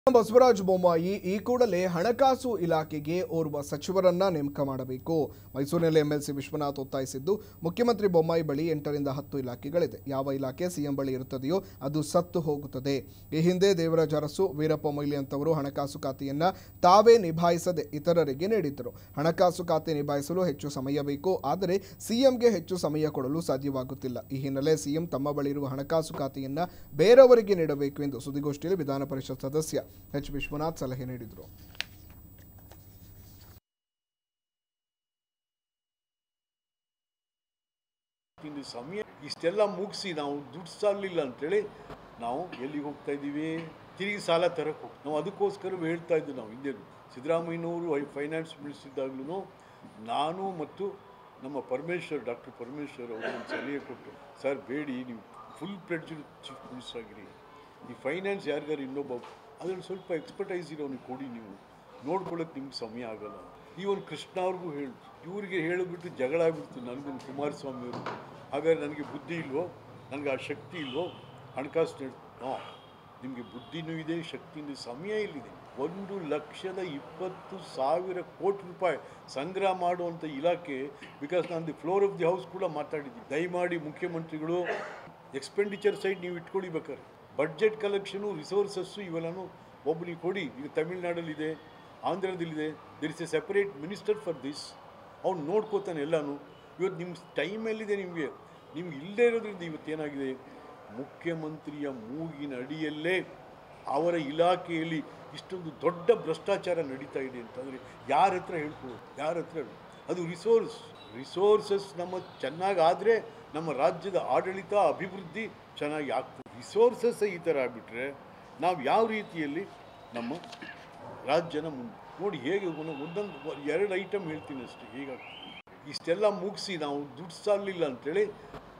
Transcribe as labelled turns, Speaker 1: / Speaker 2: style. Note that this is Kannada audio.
Speaker 1: ಬಸವರಾಜ ಬೊಮ್ಮಾಯಿ ಈ ಕೂಡಲೇ ಹಣಕಾಸು ಇಲಾಖೆಗೆ ಓರ್ವ ಸಚಿವರನ್ನ ನೇಮಕ ಮಾಡಬೇಕು ಮೈಸೂರಿನಲ್ಲಿ ಎಂಎಲ್ಸಿ ವಿಶ್ವನಾಥ್ ಒತ್ತಾಯಿಸಿದ್ದು ಮುಖ್ಯಮಂತ್ರಿ ಬೊಮ್ಮಾಯಿ ಬಳಿ ಎಂಟರಿಂದ ಹತ್ತು ಇಲಾಖೆಗಳಿದೆ ಯಾವ ಇಲಾಖೆ ಸಿಎಂ ಬಳಿ ಇರುತ್ತದೆಯೋ ಅದು ಸತ್ತು ಹೋಗುತ್ತದೆ ಈ ಹಿಂದೆ ದೇವರಾಜ ಅರಸು ವೀರಪ್ಪ ಮೊಯ್ಲಿ ಅಂತವರು ಹಣಕಾಸು ಖಾತೆಯನ್ನ ತಾವೇ ನಿಭಾಯಿಸದೆ ಇತರರಿಗೆ ನೀಡಿದ್ದರು ಹಣಕಾಸು ಖಾತೆ ನಿಭಾಯಿಸಲು ಹೆಚ್ಚು ಸಮಯ ಬೇಕು ಆದರೆ ಸಿಎಂಗೆ ಹೆಚ್ಚು ಸಮಯ ಕೊಡಲು ಸಾಧ್ಯವಾಗುತ್ತಿಲ್ಲ ಈ ಹಿನ್ನೆಲೆ ಸಿಎಂ ತಮ್ಮ ಬಳಿ ಇರುವ ಹಣಕಾಸು ಖಾತೆಯನ್ನ ಬೇರೆಯವರಿಗೆ ನೀಡಬೇಕು ಎಂದು ಸುದ್ದಿಗೋಷ್ಠಿಯಲ್ಲಿ ವಿಧಾನ ಪರಿಷತ್ ಸದಸ್ಯ ಎಚ್ ವಿಶ್ವನಾಥ್ ಸಲಹೆ ನೀಡಿದರು
Speaker 2: ಇನ್ನು ಸಮಯ ಇಷ್ಟೆಲ್ಲ ಮುಗಿಸಿ ನಾವು ದುಡ್ಡು ಸಾಲಿಲ್ಲ ಅಂತೇಳಿ ನಾವು ಎಲ್ಲಿಗೆ ಹೋಗ್ತಾ ಇದ್ದೀವಿ ತಿರುಗಿ ಸಾಲ ತರಕ್ಕೆ ಹೋಗ್ತೀವಿ ನಾವು ಅದಕ್ಕೋಸ್ಕರ ಹೇಳ್ತಾ ಇದ್ದು ನಾವು ಹಿಂದೆ ಸಿದ್ದರಾಮಯ್ಯನವರು ಫೈನಾನ್ಸ್ ಮಿನಿಸ್ಟರ್ ಇದ್ದಾಗಲೂ ನಾನು ಮತ್ತು ನಮ್ಮ ಪರಮೇಶ್ವರ್ ಡಾಕ್ಟರ್ ಪರಮೇಶ್ವರ್ ಅವರು ಒಂದು ಸಲಹೆ ಕೊಟ್ಟು ಸರ್ ಬೇಡಿ ನೀವು ಫುಲ್ ಪ್ಲೆಡ್ಜ್ ಚೀಫ್ ಮಿನಿಸ್ಟರ್ ಆಗಿರಿ ಈ ಫೈನಾನ್ಸ್ ಯಾರಿಗಾರು ಇನ್ನೊಬ್ಬ ಅದ್ರಲ್ಲಿ ಸ್ವಲ್ಪ ಎಕ್ಸ್ಪರ್ಟೈಸ್ ಇರೋನಿಗೆ ಕೊಡಿ ನೀವು ನೋಡ್ಕೊಳ್ಳೋಕೆ ನಿಮ್ಗೆ ಸಮಯ ಆಗಲ್ಲ ಈ ಒಂದು ಕೃಷ್ಣ ಅವ್ರಿಗೂ ಹೇಳಿ ಇವರಿಗೆ ಹೇಳಿಬಿಟ್ಟು ಜಗಳ ಆಗ್ಬಿಡ್ತು ನನಗೊಂದು ಕುಮಾರಸ್ವಾಮಿ ಅವರು ಹಾಗಾದ್ರೆ ನನಗೆ ಬುದ್ಧಿ ಇಲ್ವೋ ನನಗೆ ಆ ಶಕ್ತಿ ಇಲ್ವೋ ಹಣಕಾಸು ನಡ್ ಹಾಂ ನಿಮಗೆ ಬುದ್ಧಿನೂ ಇದೆ ಶಕ್ತಿನೂ ಸಮಯ ಇಲ್ಲಿದೆ ಒಂದು ಲಕ್ಷದ ಇಪ್ಪತ್ತು ಸಾವಿರ ಕೋಟಿ ರೂಪಾಯಿ ಸಂಗ್ರಹ ಮಾಡುವಂಥ ಇಲಾಖೆ ಬಿಕಾಸ್ ನಾನು the floor of the house ಕೂಡ ಮಾತಾಡಿದ್ದೀನಿ ದಯಮಾಡಿ ಮುಖ್ಯಮಂತ್ರಿಗಳು ಎಕ್ಸ್ಪೆಂಡಿಚರ್ ಸೈಡ್ ನೀವು ಇಟ್ಕೊಳ್ಳಿ ಬೇಕಾದ್ರೆ ಬಡ್ಜೆಟ್ ಕಲೆಕ್ಷನು ರಿಸೋರ್ಸಸ್ಸು ಇವೆಲ್ಲನೂ ಒಬ್ಬನಿಗೆ ಕೊಡಿ ಈಗ ತಮಿಳ್ನಾಡಲ್ಲಿದೆ ಆಂಧ್ರದಲ್ಲಿದೆ there is a separate minister for this ಅವ್ನು ನೋಡ್ಕೋತಾನೆ ಎಲ್ಲನೂ ಇವತ್ತು ನಿಮ್ಮ ಟೈಮ್ ಎಲ್ಲಿದೆ ನಿಮಗೆ ನಿಮ್ಗೆ ಇಲ್ಲದೇ ಇರೋದ್ರಿಂದ ಇವತ್ತೇನಾಗಿದೆ ಮುಖ್ಯಮಂತ್ರಿಯ ಮೂಗಿನ ಅಡಿಯಲ್ಲೇ ಅವರ ಇಲಾಖೆಯಲ್ಲಿ ಇಷ್ಟೊಂದು ದೊಡ್ಡ ಭ್ರಷ್ಟಾಚಾರ ನಡೀತಾ ಇದೆ ಅಂತಂದರೆ ಯಾರ ಹತ್ರ ಹೇಳ್ಬೋದು ಯಾರ ಹತ್ರ ಹೇಳು ಅದು ರಿಸೋರ್ಸ್ ರಿಸೋರ್ಸಸ್ ನಮ್ಮ ಚೆನ್ನಾಗಾದರೆ ನಮ್ಮ ರಾಜ್ಯದ ಆಡಳಿತ ಅಭಿವೃದ್ಧಿ ಚೆನ್ನಾಗಿ ಆಗ್ತದೆ ರಿಸೋರ್ಸಸ್ ಈ ಥರ ಆಗಿಬಿಟ್ರೆ ನಾವು ಯಾವ ರೀತಿಯಲ್ಲಿ ನಮ್ಮ ರಾಜ್ಯನ ಮುಂದೆ ನೋಡಿ ಹೇಗೆ ಒಂದೊಂದು ಒಂದೊಂದು ಎರಡು ಐಟಮ್ ಹೇಳ್ತೀನಿ ಅಷ್ಟೇ ಈಗ ಇಷ್ಟೆಲ್ಲ ಮುಗಿಸಿ ನಾವು ದುಡ್ಡು ಸಾಲಿಲ್ಲ ಅಂತೇಳಿ